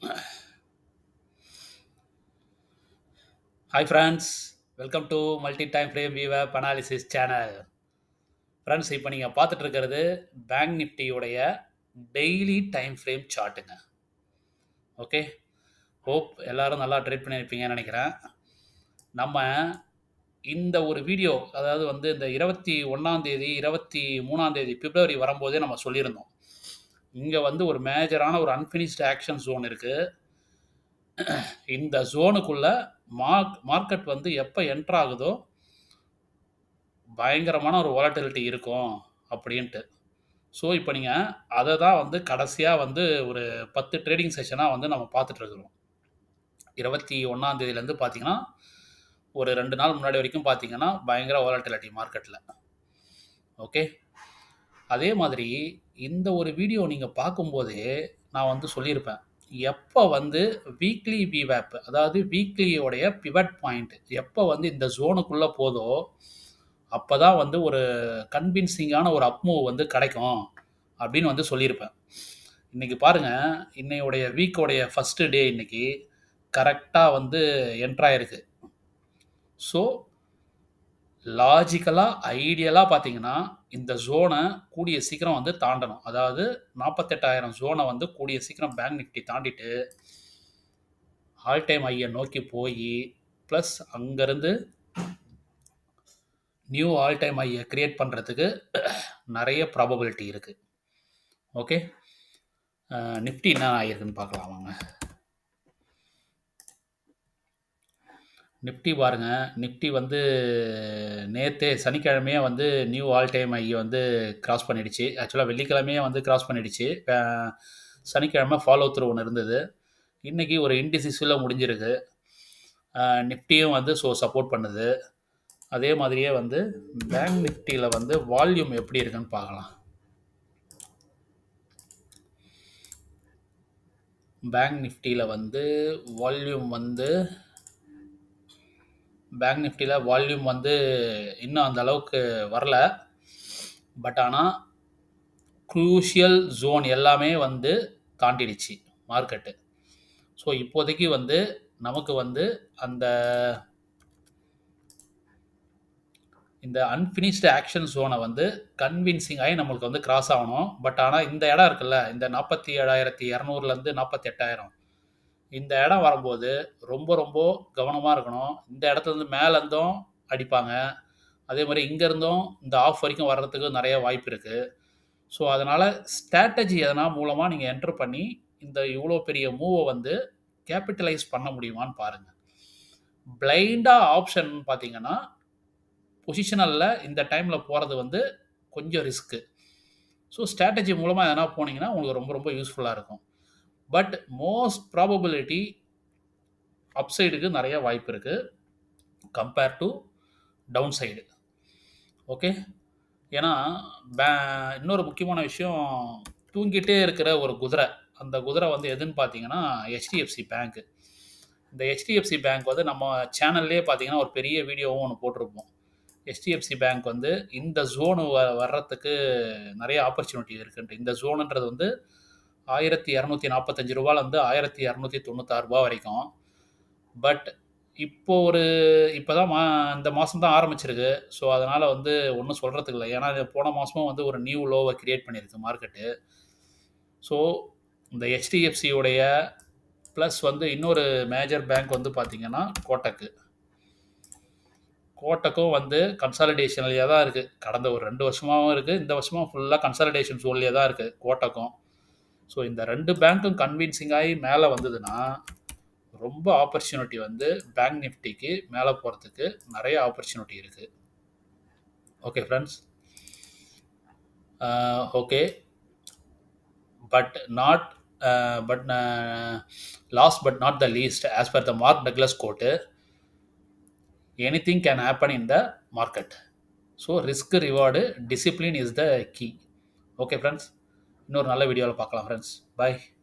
hi friends welcome to multi time frame view of analysis channel friends இப்போ நீங்கள் பார்த்துட்டு இருக்கிறது பேங்க் நிஃப்டியோடைய டெய்லி டைம் ஃப்ரேம் சார்ட்டுங்க ஓகே ஹோப் எல்லாரும் நல்லா ட்ரேட் பண்ணியிருப்பீங்கன்னு நினைக்கிறேன் நம்ம இந்த ஒரு வீடியோ அதாவது வந்து இந்த இருபத்தி ஒன்றாந்தேதி இருபத்தி மூணாந்தேதி பிப்ரவரி வரும்போதே நம்ம சொல்லியிருந்தோம் இங்கே வந்து ஒரு மேஜரான ஒரு அன்ஃபினிஷ்டு ஆக்ஷன் ஜோன் இருக்குது இந்த ஜோனுக்குள்ள மார்க் மார்க்கெட் வந்து எப்போ என்ட்ரு ஆகுதோ பயங்கரமான ஒரு வாலட்டிலிட்டி இருக்கும் அப்படின்ட்டு ஸோ இப்போ நீங்கள் அதை தான் வந்து கடைசியாக வந்து ஒரு பத்து ட்ரேடிங் செஷனாக வந்து நம்ம பார்த்துட்ருக்குறோம் இருபத்தி ஒன்றாந்தேதியிலேருந்து பார்த்தீங்கன்னா ஒரு ரெண்டு நாள் முன்னாடி வரைக்கும் பார்த்தீங்கன்னா பயங்கர வாலட்டிலிட்டி மார்க்கெட்டில் ஓகே அதே மாதிரி இந்த ஒரு வீடியோ நீங்கள் பார்க்கும்போதே நான் வந்து சொல்லியிருப்பேன் எப்போ வந்து வீக்லி விவேப் அதாவது வீக்லியோடைய பிவட் பாயிண்ட் எப்போ வந்து இந்த ஜோனுக்குள்ளே போதோ அப்போ தான் வந்து ஒரு கன்வின்சிங்கான ஒரு அப்மூவ் வந்து கிடைக்கும் அப்படின்னு வந்து சொல்லியிருப்பேன் இன்றைக்கி பாருங்கள் இன்னையோடைய வீக்கோடைய ஃபஸ்ட்டு டே இன்னைக்கு கரெக்டாக வந்து என்ட்ராயிருக்கு ஸோ லாஜிக்கலாக ஐடியலாக பார்த்தீங்கன்னா இந்த ஜோனை கூடிய சீக்கிரம் வந்து தாண்டணும் அதாவது நாற்பத்தெட்டாயிரம் ஜோனை வந்து கூடிய சீக்கிரம் பேங்க் நிஃப்டி தாண்டிட்டு ஆல் டைம் ஐயை நோக்கி போய் ப்ளஸ் அங்கேருந்து நியூ ஆல் டைம் ஐயை க்ரியேட் பண்ணுறதுக்கு நிறைய ப்ராபபிலிட்டி இருக்குது ஓகே நிஃப்டி என்ன ஆகிருக்குன்னு பார்க்கலாம் வாங்க நிஃப்டி பாருங்க நிஃப்டி வந்து நேற்றே சனிக்கிழமையே வந்து நியூ ஆல் டைம் ஐ வந்து கிராஸ் பண்ணிடுச்சு ஆக்சுவலாக வெள்ளிக்கிழமையே வந்து கிராஸ் பண்ணிடுச்சு அஹ் சனிக்கிழமை ஃபாலோ த்ரூ ஒன்று இருந்தது இன்றைக்கி ஒரு இன்டிசிஸில் முடிஞ்சிருக்கு நிஃப்டியும் வந்து ஸோ சப்போர்ட் பண்ணுது அதே மாதிரியே வந்து பேங்க் நிஃப்டியில் வந்து வால்யூம் எப்படி இருக்குன்னு பார்க்கலாம் பேங்க் நிஃப்டியில் வந்து வால்யூம் வந்து பேங்க் நிஃப்டியில் வால்யூம் வந்து இன்னும் அந்த அளவுக்கு வரல பட் ஆனால் க்ரூஷியல் ஜோன் எல்லாமே வந்து தாண்டிடுச்சு மார்க்கெட்டு ஸோ இப்போதைக்கு வந்து நமக்கு வந்து அந்த இந்த அன்ஃபினிஷ்டு ஆக்ஷன் ஜோனை வந்து கன்வின்சிங் ஆகி நம்மளுக்கு வந்து கிராஸ் ஆகணும் பட் ஆனால் இந்த இடம் இருக்குல்ல இந்த நாற்பத்தி ஏழாயிரத்தி இரநூறுலேருந்து நாற்பத்தி எட்டாயிரம் இந்த இடம் வரும்போது ரொம்ப ரொம்ப கவனமாக இருக்கணும் இந்த இடத்துலேருந்து மேலேருந்தும் அடிப்பாங்க அதே மாதிரி இங்கேருந்தும் இந்த ஆஃப் வரைக்கும் வர்றதுக்கு நிறைய வாய்ப்பு இருக்குது ஸோ அதனால் ஸ்ட்ராட்டஜி எதனா மூலமாக நீங்கள் என்டர் பண்ணி இந்த இவ்வளோ பெரிய மூவை வந்து கேபிட்டலைஸ் பண்ண முடியுமான்னு பாருங்கள் பிளைண்டாக ஆப்ஷன் பார்த்தீங்கன்னா பொசிஷனலில் இந்த டைமில் போகிறது வந்து கொஞ்சம் ரிஸ்க்கு ஸோ ஸ்ட்ராட்டஜி மூலமாக எதனா போனீங்கன்னா உங்களுக்கு ரொம்ப ரொம்ப யூஸ்ஃபுல்லாக இருக்கும் பட் மோஸ்ட் ப்ராபபிலிட்டி அப்சைடுக்கு நிறைய வாய்ப்பு இருக்குது compare to down side okay ஏன்னா பே இன்னொரு முக்கியமான விஷயம் தூங்கிட்டே இருக்கிற ஒரு குதிரை அந்த குதிரை வந்து எதுன்னு பார்த்தீங்கன்னா ஹெச்டிஎஃப்சி பேங்க்கு இந்த ஹெச்டிஎஃப்சி பேங்க் வந்து நம்ம சேனல்லே பார்த்தீங்கன்னா ஒரு பெரிய வீடியோவும் ஒன்று போட்டிருப்போம் ஹெச்டிஎஃப்சி பேங்க் வந்து இந்த ஜோனு வ வர்றதுக்கு நிறைய ஆப்பர்ச்சுனிட்டி இருக்குன்ட்டு இந்த ஜோனுன்றது வந்து ஆயிரத்தி இரநூத்தி நாற்பத்தஞ்சு ரூபாலேருந்து ஆயிரத்தி இரநூத்தி தொண்ணூத்தாறு ரூபா வரைக்கும் பட் இப்போ ஒரு இப்போ தான் மா இந்த மாதம் தான் ஆரம்பிச்சிருக்கு ஸோ அதனால் வந்து ஒன்றும் சொல்கிறதுக்கு இல்லை ஏன்னா இது போன மாதமும் வந்து ஒரு நியூ லோவை கிரியேட் பண்ணியிருக்கு மார்க்கெட்டு ஸோ இந்த ஹெச்டிஎஃப்சியோடைய ப்ளஸ் வந்து இன்னொரு மேஜர் பேங்க் வந்து பார்த்திங்கன்னா கோட்டக்கு கோட்டக்கும் வந்து கன்சாலிடேஷன்லேயே தான் இருக்குது கடந்த ஒரு ரெண்டு வருஷமாகவும் இருக்குது இந்த வருஷமும் ஃபுல்லாக கன்சாலிடேஷன் ஜோன்லேயே தான் இருக்குது கோட்டக்கும் ஸோ இந்த ரெண்டு பேங்க்கும் கன்வின்சிங் ஆகி மேலே வந்ததுன்னா ரொம்ப ஆப்பர்ச்சுனிட்டி வந்து பேங்க் நிஃப்டிக்கு மேலே போகிறதுக்கு நிறைய ஆப்பர்ச்சுனிட்டி இருக்குது okay friends okay but not but last but not the least as per the mark Douglas quote anything can happen in the market so risk reward discipline is the key okay friends இன்னொரு நல்ல வீடியோவில் பார்க்கலாம் friends bye